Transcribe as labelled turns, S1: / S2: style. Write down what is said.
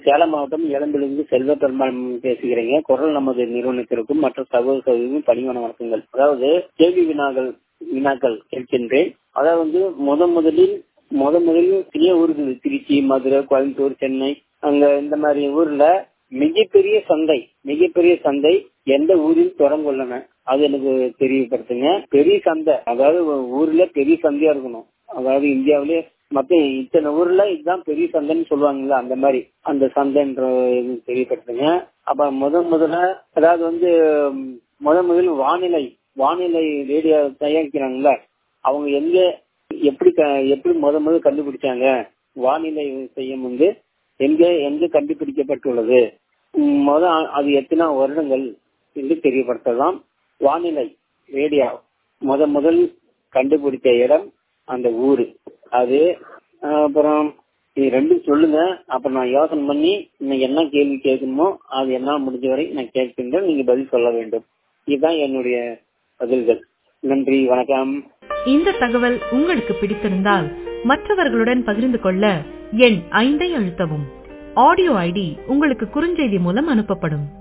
S1: சேலம் மாவட்டம் இளம்பிலிருந்து செல்வ பெருமாள் பேசுகிறீங்க குரல் நமது நிறுவனத்திற்கும் மற்ற சகோதர சகோதரிக்கும் பணிவான வணக்கங்கள் அதாவது கேள்வி வினாக்கள் வினாக்கள் கேட்கின்றேன் அதாவது வந்து முத முதலில் முத முதலில் பெரிய ஊர்கள் திருச்சி மதுரை கோயம்புத்தூர் சென்னை அங்க இந்த மாதிரி ஊர்ல மிகப்பெரிய சந்தை மிகப்பெரிய சந்தை எந்த ஊரில் தொடங்குள்ளன அது எனக்கு தெரியப்படுத்துங்க பெரிய சந்தை அதாவது ஊர்ல பெரிய சந்தையா இருக்கணும் அதாவது இந்தியாவிலே மத்த இத்தனை ஊர்ல இதுதான் பெரிய சந்தைன்னு சொல்லுவாங்கல்ல அந்த மாதிரி அந்த சந்தைன்ற தெரியப்படுத்துங்க அப்ப முத முதல்ல அதாவது வந்து முத முதல் வானிலை வானிலை ரேடியோ தயாரிக்கிறாங்கல்ல அவங்க எங்க எப்படி எப்படி முத முதல் கண்டுபிடிச்சாங்க வானிலை செய்யும் வந்து எங்க எங்க கண்டுபிடிக்கப்பட்டுள்ளது முத அது எத்தனை வருடங்கள் என்று தெரியப்படுத்தலாம் வானிலை ரேடியோ முத முதல் கண்டுபிடிச்ச இடம் அந்த ஊரு அது அப்புறம் இது ரெண்டும் சொல்லுங்க அப்ப நான் யோசனை பண்ணி இன்னைக்கு என்ன கேள்வி கேட்கணுமோ அது என்ன முடிஞ்ச வரை நான் கேட்கின்றேன் நீங்க பதில் சொல்ல வேண்டும் இதுதான் என்னுடைய பதில்கள் நன்றி வணக்கம்
S2: இந்த தகவல் உங்களுக்கு பிடித்திருந்தால் மற்றவர்களுடன் பகிர்ந்து கொள்ள எண் ஐந்தை அழுத்தவும் ஆடியோ ஐடி உங்களுக்கு குறுஞ்செய்தி மூலம் அனுப்பப்படும்